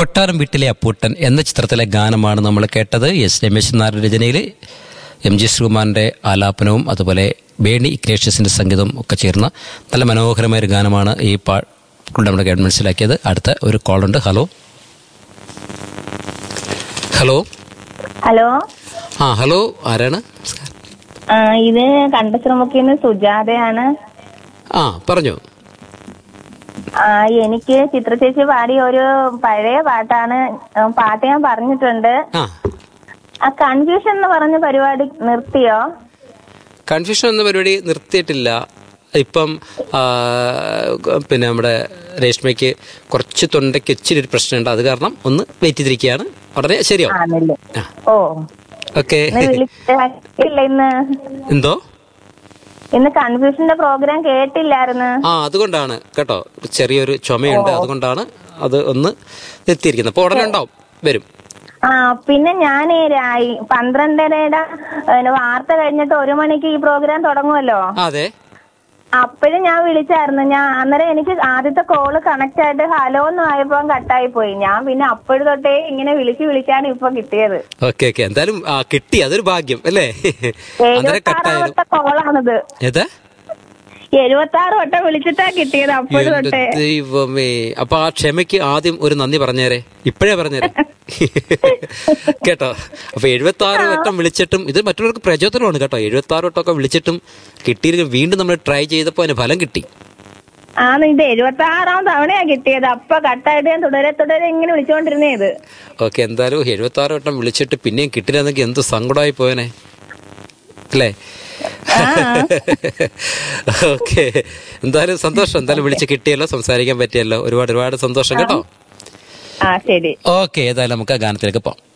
കൊട്ടാരം വീട്ടിലെ അപ്പൂട്ടൻ എന്ന ചിത്രത്തിലെ ഗാനമാണ് നമ്മൾ കേട്ടത് എസ് രമേശൻ നായരുടെ രചനയിൽ എം ജി ശ്രീകുമാറിൻ്റെ ആലാപനവും അതുപോലെ വേണി ഇഗ്നേഷ്യസിൻ്റെ സംഗീതവും ഒക്കെ ചേർന്ന നല്ല മനോഹരമായ ഒരു ഗാനമാണ് ഈ പാ നമ്മുടെ കേട്ട് മനസ്സിലാക്കിയത് അടുത്ത ഒരു കോളുണ്ട് ഹലോ ഹലോ ഹലോ ആ ഹലോ ആരാണ് ആ, ഇത് കണ്ടശ്രമുക്കിന്ന് സുജാതയാണ് ആ പറഞ്ഞോ ആ, എനിക്ക് ചിത്രചേച്ചി പാടിയ ഒരു പഴയ പാട്ടാണ് ഉം, പാട്ട് ഞാൻ പറഞ്ഞിട്ടുണ്ട് ആ ആ കൺഫ്യൂഷൻ എന്ന് പറഞ്ഞ പരിപാടി നിർത്തിയോ കൺഫ്യൂഷൻ എന്ന പരിപാടി നിർത്തിയിട്ടില്ല ഇപ്പം ആ, പിന്നെ നമ്മുടെ രേഷ്മയ്ക്ക് കുറച്ച് തൊണ്ടയ്ക്ക് ഇച്ചിരി ഒരു പ്രശ്നമുണ്ട് അത് കാരണം ഒന്ന് വെയിറ്റ് ചെയ്തിരിക്കുകയാണ് ഉടനെ ശരിയാവും ആണല്ലേ ആ. ഓ ഓക്കെ ഇന്ന് വിളിച്ചില്ല ഇന്ന് എന്തോ ഇന്ന് കൺഫ്യൂഷന്റെ പ്രോഗ്രാം കേട്ടില്ലായിരുന്നു ആ അതുകൊണ്ടാണ് കേട്ടോ ചെറിയൊരു ചുമയുണ്ട് അതുകൊണ്ടാണ് അത് ഒന്ന് നിർത്തിയിരിക്കുന്നത് അപ്പോൾ ഉടനെ ഉണ്ടാവും വരും ആ പിന്നെ ഞാൻ പന്ത്രണ്ടരയുടെ ഏ, വാർത്ത കഴിഞ്ഞിട്ട് ഒരു മണിക്ക് ഈ പ്രോഗ്രാം തുടങ്ങുമല്ലോ ആ, അതെ അപ്പോഴും ഞാൻ വിളിച്ചായിരുന്നു ഞാൻ അന്നേരം എനിക്ക് ആദ്യത്തെ കോള് കണക്ട് ആയിട്ട് ഹലോ എന്ന് ആയപ്പോ കട്ടായി പോയി ഞാൻ പിന്നെ അപ്പോഴും തൊട്ടേ ഇങ്ങനെ വിളിച്ച് വിളിച്ചാണ് ഇപ്പൊ കിട്ടിയത് ഓക്കെ ഓക്കെ എന്തായാലും ആ, കിട്ടി അതൊരു ഭാഗ്യം അല്ലേ അന്നേരം എഴുപത്തി കട്ടായാലും ആറാമത്തെ കോളാണിത് ഏതാ എഴുപത്തി ആറ് വട്ടം വിളിച്ചിട്ടാ കിട്ടിയത് അപ്പോഴും എന്റെ തൊട്ടേ ദൈവമേ അപ്പൊ ആ ക്ഷമയ്ക്ക് ആദ്യം ഒരു നന്ദി പറഞ്ഞേരെ ഇപ്പോഴേ പറഞ്ഞേരെ കേട്ടോ അപ്പൊ എഴുപത്തി ആറ് വട്ടം വിളിച്ചിട്ടും ഇത് മറ്റുള്ളവർക്ക് പ്രചോദനമാണ് കേട്ടോ എഴുപത്തി ആറ് വട്ടമൊക്കെ വിളിച്ചിട്ടും കിട്ടിയില്ലെങ്കിൽ വീണ്ടും നമ്മൾ ട്രൈ ചെയ്തപ്പോൾ അതിന് ഫലം കിട്ടി ആണ് ഇത് എഴുപത്തി ആറാം തവണയാ കിട്ടിയത് അപ്പൊ കട്ടായിട്ട് ഞാൻ തുടരെ തുടരെ ഇങ്ങനെ വിളിച്ചോണ്ടിരുന്നേ ഇത് ഓക്കെ എന്തായാലും എഴുപത്തി ആറ് വട്ടം വിളിച്ചിട്ട് പിന്നെയും കിട്ടില്ലെന്നെങ്കിൽ എന്ത് സങ്കടമായി പോയനെ അല്ലേ ഓക്കെ എന്തായാലും സന്തോഷം എന്തായാലും വിളിച്ച് കിട്ടിയല്ലോ സംസാരിക്കാൻ പറ്റിയല്ലോ ഒരുപാട് ഒരുപാട് സന്തോഷം കേട്ടോ ആ ശരി ഓക്കെ ഏതായാലും നമുക്ക് ആ ഗാനത്തിലേക്ക് പോകാം